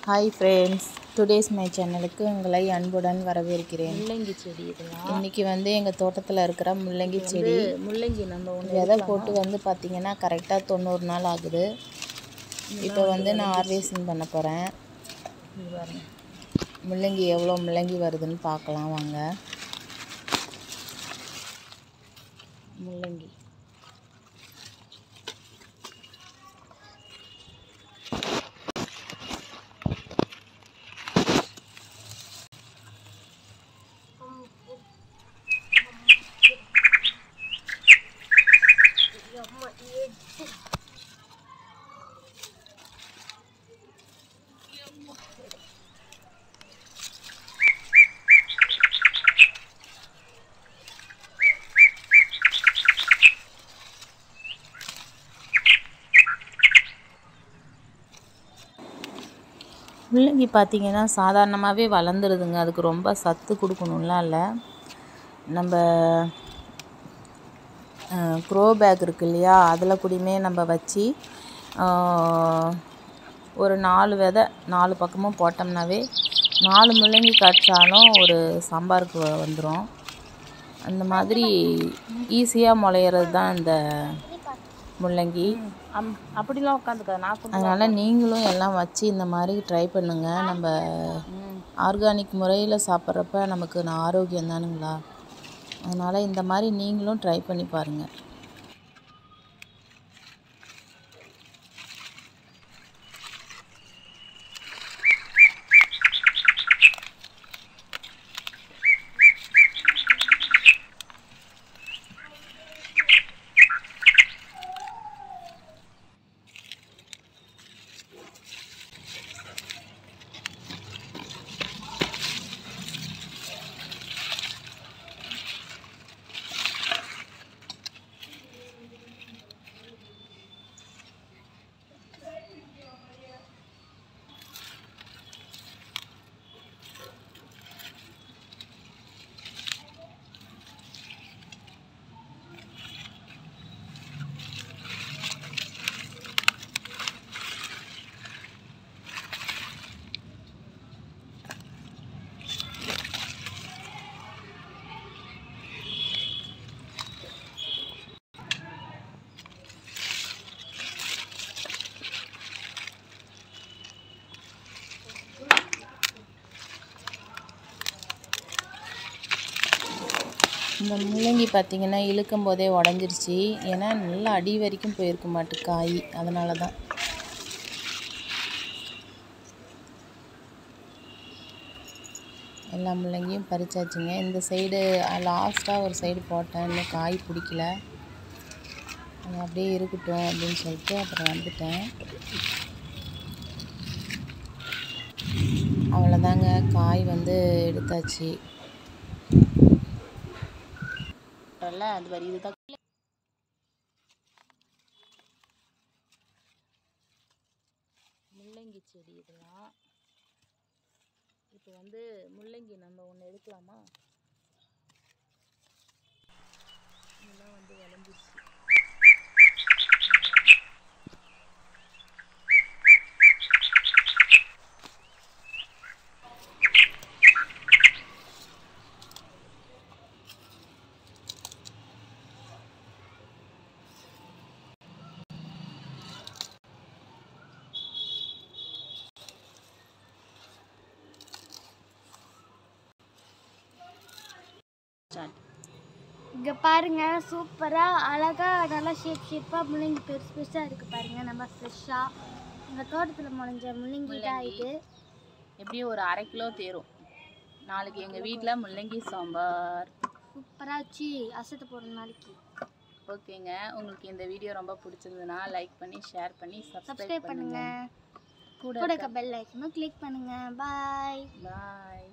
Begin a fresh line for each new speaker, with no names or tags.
hi friends today's my சேனலுக்கு உங்களை அன்புடன் வரவேற்கிறேன்
முள்ளங்கி செடி இதெல்லாம்
இன்னைக்கு வந்து எங்கள் தோட்டத்தில் இருக்கிற முள்ளங்கி செடி
முள்ளங்கி நம்ம ஒன்று
விதை போட்டு வந்து பார்த்திங்கன்னா கரெக்டாக தொண்ணூறு நாள் ஆகுது இப்போ வந்து நான் ஹார்வெஸ்டிங் பண்ண போகிறேன்
பாருங்க
முள்ளங்கி எவ்வளோ முள்ளங்கி வருதுன்னு பார்க்கலாம் வாங்க
முள்ளங்கி
முள்ளங்கி பார்த்தீங்கன்னா சாதாரணமாகவே வளர்ந்துருதுங்க அதுக்கு ரொம்ப சத்து கொடுக்கணும்லாம் இல்லை நம்ம க்ரோ பேக் இருக்கு இல்லையா அதில் கூடயுமே நம்ம வச்சு ஆஹ், ஒரு நாலு விதை நாலு பக்கமும் போட்டோம்னாவே நாலு முள்ளங்கி காய்ச்சாலும் ஒரு சாம்பாருக்கு வந்துடும் அந்த மாதிரி ஈஸியாக முளையிறது தான் இந்த முள்ளங்கி
அம் அப்படிலாம் உட்காந்துக்க நான் கொண்டு
அதனால் நீங்களும் எல்லாம் வச்சு இந்த மாதிரி ட்ரை பண்ணுங்கள் நம்ம
ம்
ஆர்கானிக் முறையில் சாப்பிட்றப்ப நமக்கு நான் ஆரோக்கியம் தானுங்களா அதனால் இந்த மாதிரி நீங்களும் ட்ரை பண்ணி பாருங்கள் இந்த முள்ளங்கி பார்த்தீங்கன்னா இழுக்கும் போதே உடஞ்சிருச்சு ஏன்னா நல்லா அடி வரைக்கும் போயிருக்க மாட்டு காய் அதனால தான் எல்லா முள்ளங்கியும் பறிச்சாச்சுங்க இந்த சைடு லாஸ்ட்டாக ஒரு சைடு போட்டேன் இன்னும் காய் பிடிக்கல அது அப்படியே இருக்கட்டும் அப்படின்னு சொல்லிட்டு அப்புறம் வந்துட்டேன் அவ்வளோதாங்க காய் வந்து எடுத்தாச்சு
வரல அது வரி இதுதான் முள்ளங்கி செடி இதெல்லாம் இப்போ வந்து முள்ளங்கி நம்ம ஒன்று எடுக்கலாமா இதெல்லாம் வந்து விளைஞ்சிருச்சு ஸ்டார்ட்
இங்க பாருங்க சூப்பரா அழகா நல்லா ஷேப் ஷேப்பா முள்ளங்கி பெருசு பெருசா இருக்கு பாருங்க நம்ம ஃப்ரெஷ்ஷா எங்க தோட்டத்துல முளைஞ்ச முள்ளங்கி தான் இது
எப்படியும் ஒரு அரை கிலோ தேரும் நாளைக்கு எங்கள் வீட்டில் முள்ளங்கி சாம்பார்
சூப்பரா வச்சு அசத்து போடுற நாளைக்கு
ஓகேங்க உங்களுக்கு இந்த வீடியோ ரொம்ப பிடிச்சிருந்ததுன்னா லைக் பண்ணி ஷேர் பண்ணி
சப்ஸ்கிரைப்
சப்ஸ்கிரைப்
பண்ணுங்க
பண்ணுங்க
கூட இருக்க பெல் ஐக்கனும் கிளிக் பண்ணுங்க பாய்
பாய்